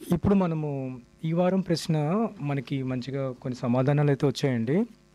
ఇప్పుడు మనము ఈ వారం ప్రశ్న మనకి మంచిగా కొన్ని సమాధానాలు అయితే వచ్చాయండి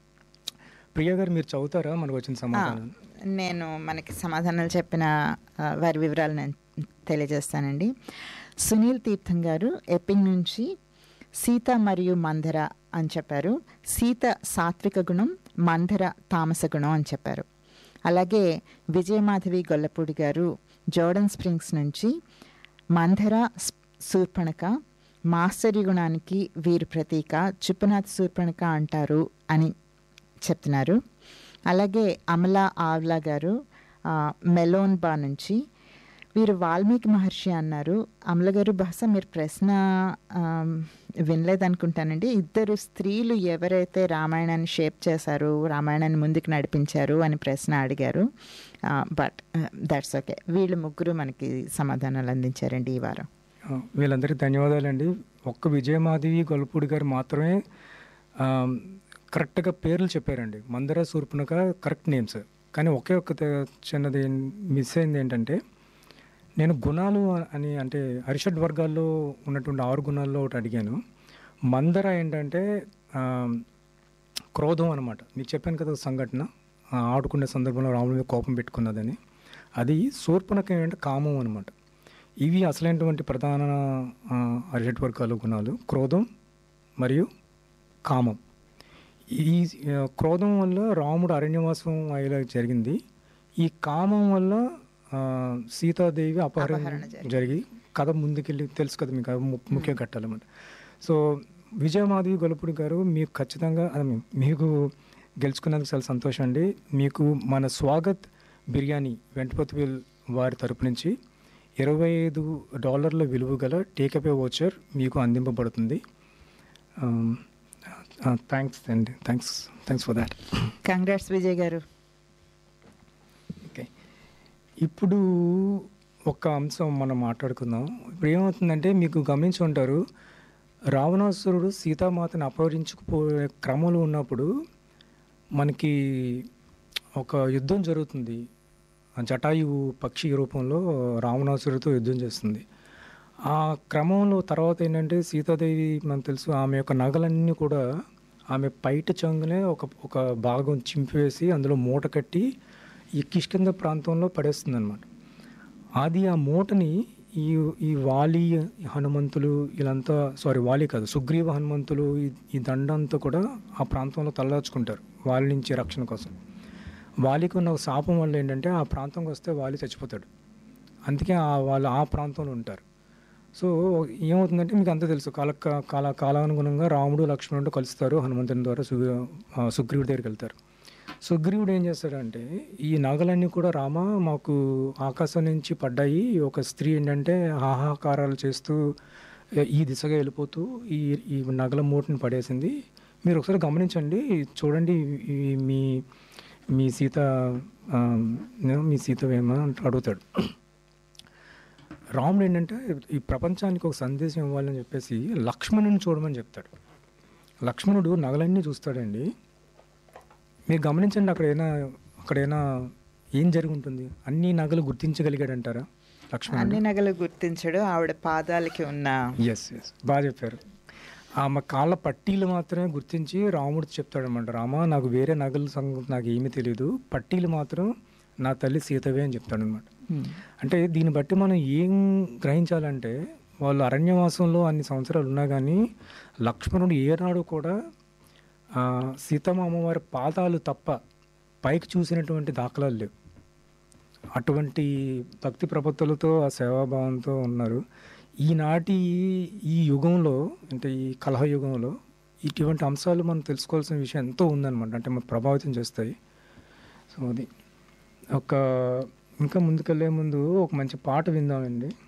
ప్రియ గారు మీరు చదువుతారా మనకు వచ్చిన ఆ, సమాధానం నేను మనకి సమాధానాలు చెప్పిన ఆ, వారి వివరాలు నేను తెలియజేస్తానండి సునీల్ తీర్థం గారు ఎప్పింగ్ నుంచి సీత మరియు మందర అని చెప్పారు సీత సాత్విక గుణం మందర తామస గుణం అని చెప్పారు అలాగే విజయమాధవి గొల్లపూడి గారు జోర్డన్ స్ప్రింగ్స్ నుంచి మందర స్- శూర్పణక మాస్టరి గుణానికి వీరు ప్రతీక చుప్పనాథ్ శూర్పణక అంటారు అని చెప్తున్నారు అలాగే అమలా ఆవ్లా గారు ఆ, మెలోన్ బా నుంచి వీరు వాల్మీకి మహర్షి అన్నారు అమల గారు బహుశా మీరు ప్రశ్న ఆమ్, వినలేదనుకుంటానండి ఇద్దరు స్త్రీలు ఎవరైతే రామాయణాన్ని షేప్ చేశారు రామాయణాన్ని ముందుకు నడిపించారు అని ప్రశ్న అడిగారు బట్ దట్స్ ఓకే వీళ్ళు ముగ్గురు మనకి సమాధానాలు అందించారండి ఈ వారం ఆ, వీళ్ళందరికీ ధన్యవాదాలండి ఒక్క విజయమాధవి గొల్లపూడి గారు మాత్రమే ఆ, కరెక్ట్గా పేర్లు చెప్పారండి మందర సూర్పునక కరెక్ట్ నేమ్స్ కానీ ఒకే ఒక్క త- చిన్నది మిస్ అయింది ఏంటంటే నేను గుణాలు అని అంటే అరిషడ్ వర్గాల్లో ఉన్నటువంటి ఆరు గుణాల్లో ఒకటి అడిగాను మందర ఏంటంటే ఆ, క్రోధం అనమాట మీకు చెప్పాను కదా ఒక సంఘటన ఆ, ఆడుకునే సందర్భంలో రాముడి మీద కోపం పెట్టుకున్నదని అది శూర్పణక ఏంటంటే కామం అనమాట ఇవి అసలైనటువంటి ప్రధాన ఆ, అరిషడ్ వర్గాల గుణాలు క్రోధం మరియు కామం ఈ ఆ, క్రోధం వల్ల రాముడు అరణ్యవాసం అయ్యేలా జరిగింది ఈ కామం వల్ల ఆ, సీతాదేవి అపహరణ అపహరణ జరిగింది. జరిగి కథ ముందుకెళ్ళి తెలుసు కదా మీకు అది ము- ముఖ్య ఘట్టాలన్నమాట సో విజయమాధవి గొలపుడి గారు మీకు ఖచ్చితంగా I mean, మీకు గెలుచుకున్నందుకు చాలా సంతోషం అండి మీకు మన స్వాగత్ బిర్యానీ వెంటపతివేల్ వారి తరపు నుంచి ఇరవై ఐదు డాలర్ల విలువ గల టేకపే వోచర్ మీకు అందింపబడుతుంది థ్యాంక్స్ అండి thanks thanks for that congrats Vijay గారు ఓకే ఇప్పుడు ఒక అంశం మనం మాట్లాడుకుందాం ఇప్పుడు ఏమవుతుందంటే మీకు గమనించి ఉంటారు రావణాసురుడు సీతామాతను అపహరించుకుపోయే క్రమంలో ఉన్నప్పుడు మనకి ఒక యుద్ధం జరుగుతుంది ఆ జటాయువు పక్షి రూపంలో రావణాసురుడితో యుద్ధం చేస్తుంది ఆ క్రమంలో తర్వాత ఏంటంటే సీతాదేవి మనకు తెలుసు ఆమె యొక్క నగలన్నీ కూడా ఆమె పైట చెంగునే ఒక ఒక భాగం చింపివేసి అందులో మూట కట్టి ఈ కిష్కింద ప్రాంతంలో పడేస్తుంది అనమాట అది ఆ మూటని ఈ ఈ వాలి హనుమంతులు వీళ్ళంతా సారీ వాలి కాదు సుగ్రీవ హనుమంతులు ఈ ఈ దండంతా కూడా ఆ ప్రాంతంలో తలదాచుకుంటారు వాలి నుంచి రక్షణ కోసం వాలికి ఉన్న ఒక శాపం వల్ల ఏంటంటే ఆ ప్రాంతంకి వస్తే వాలి చచ్చిపోతాడు అందుకే ఆ వాళ్ళు ఆ ప్రాంతంలో ఉంటారు సో ఏమవుతుందంటే మీకు అంతా తెలుసు కాల కాల కాలానుగుణంగా రాముడు లక్ష్మణుడు కలుస్తారు హనుమంతుని ద్వారా సు ఆ, సుగ్రీవుడి దగ్గరికి వెళ్తారు సుగ్రీవుడు ఏం చేస్తాడంటే ఈ నగలన్నీ కూడా రామ మాకు ఆకాశం నుంచి పడ్డాయి ఒక స్త్రీ ఏంటంటే హాహాకారాలు చేస్తూ "ఏ- ఈ దిశగా వెళ్ళిపోతూ ఈ ఈ నగల మూటని పడేసింది మీరు ఒకసారి గమనించండి చూడండి ఈ మీ మీ సీత ఆ, మీ సీత ఏమో అడుగుతాడు రాముడు ఏంటంటే ఈ ప్రపంచానికి ఒక సందేశం ఇవ్వాలని చెప్పేసి లక్ష్మణుని చూడమని చెప్తాడు లక్ష్మణుడు నగలన్నీ చూస్తాడండి మీరు గమనించండి అక్కడ ఏమైనా అక్కడ ఏమైనా ఏం జరిగి ఉంటుంది అన్ని నగలు గుర్తించగలిగాడంటారా అన్ని లక్ష్మణుడు నగలు గుర్తించడు ఆవిడ పాదాలకి ఉన్న ఎస్ ఎస్ బాగా చెప్పారు ఆమె కాళ్ళ పట్టీలు మాత్రమే గుర్తించి రాముడు చెప్తాడనమాట రామ నాకు వేరే నగల సంగతి నాకు ఏమీ తెలియదు పట్టీలు మాత్రం నా తల్లి సీతవే అని చెప్తాడనమాట Hmm. అంటే దీన్ని బట్టి మనం ఏం గ్రహించాలంటే వాళ్ళు అరణ్యవాసంలో అన్ని సంవత్సరాలు ఉన్నా కానీ లక్ష్మణుడు ఏనాడు కూడా ఆ, సీతమ్మ అమ్మవారి పాదాలు తప్ప పైకి చూసినటువంటి దాఖలాలు లేవు అటువంటి భక్తి ప్రపత్తులతో ఆ సేవాభావంతో ఉన్నారు ఈనాటి ఈ యుగంలో అంటే ఈ కలహ యుగంలో ఇటువంటి అంశాలు మనం తెలుసుకోవాల్సిన విషయం ఎంతో ఉందన్నమాట అంటే మనం ప్రభావితం చేస్తాయి సో అది ఒక ఇంకా ముందుకెళ్ళే ముందు ఒక మంచి పాట విందామండి